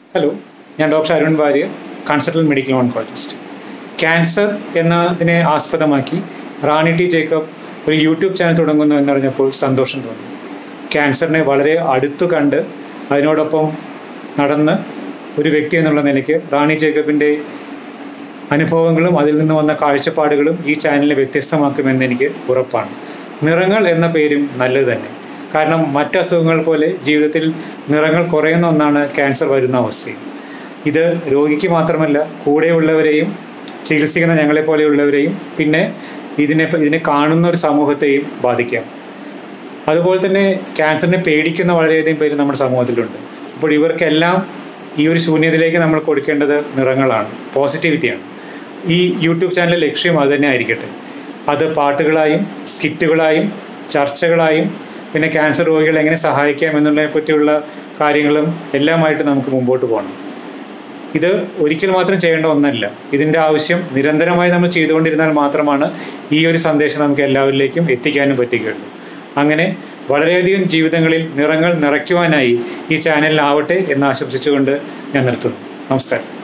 hello ഞാൻ doctor Arun Warrier consultant medical oncologist cancer എന്നതിനെ ആസ്പദമാക്കി റാണി ടി ജേക്കബ് ഒരു യൂട്യൂബ് ചാനൽ തുടങ്ങുന്നു എന്നറിഞ്ഞപ്പോൾ സന്തോഷം തോന്നി ക്യാൻസറിനെ വളരെ അടുത്തു കണ്ട് അതിനോടൊപ്പം നടന്ന് ഒരു വ്യക്തി എന്നുള്ള നിലയ്ക്ക് റാണി ജേക്കബിൻ്റെ അനുഭവങ്ങളും അതിൽ നിന്ന് വന്ന കാഴ്ചപ്പാടുകളും ഈ ചാനലിനെ വ്യത്യസ്തമാക്കുമെന്ന് എനിക്ക് ഉറപ്പാണ് നിറങ്ങൾ എന്ന പേരും നല്ലത് തന്നെ കാരണം മറ്റ് അസുഖങ്ങൾ പോലെ ജീവിതത്തിൽ നിറങ്ങൾ കുറയുന്ന ഒന്നാണ് ക്യാൻസർ വരുന്ന അവസ്ഥയും ഇത് രോഗിക്ക് മാത്രമല്ല കൂടെയുള്ളവരെയും ചികിത്സിക്കുന്ന ഞങ്ങളെ പോലെയുള്ളവരെയും പിന്നെ ഇതിനെ ഇതിനെ കാണുന്ന ഒരു സമൂഹത്തെയും ബാധിക്കാം അതുപോലെ തന്നെ ക്യാൻസറിനെ പേടിക്കുന്ന വളരെയധികം പേര് നമ്മുടെ സമൂഹത്തിലുണ്ട് അപ്പോൾ ഇവർക്കെല്ലാം ഈ ഒരു ശൂന്യതയിലേക്ക് നമ്മൾ കൊടുക്കേണ്ടത് നിറങ്ങളാണ് പോസിറ്റിവിറ്റിയാണ് ഈ യൂട്യൂബ് ചാനലിലെ ലക്ഷ്യം അത് തന്നെ ആയിരിക്കട്ടെ അത് പാട്ടുകളായും സ്കിറ്റുകളായും ചർച്ചകളായും പിന്നെ ക്യാൻസർ രോഗികളെ എങ്ങനെ സഹായിക്കാം എന്നുള്ളതിനെ പറ്റിയുള്ള കാര്യങ്ങളും എല്ലാമായിട്ട് നമുക്ക് മുമ്പോട്ട് പോകണം ഇത് ഒരിക്കൽ മാത്രം ചെയ്യേണ്ട ഒന്നല്ല ഇതിൻ്റെ ആവശ്യം നിരന്തരമായി നമ്മൾ ചെയ്തുകൊണ്ടിരുന്നാൽ മാത്രമാണ് ഈ ഒരു സന്ദേശം നമുക്ക് എല്ലാവരിലേക്കും എത്തിക്കാനും പറ്റുകയുള്ളൂ അങ്ങനെ വളരെയധികം ജീവിതങ്ങളിൽ നിറങ്ങൾ നിറയ്ക്കുവാനായി ഈ ചാനലിലാവട്ടെ എന്ന് ആശംസിച്ചുകൊണ്ട് ഞാൻ നിർത്തുന്നു നമസ്കാരം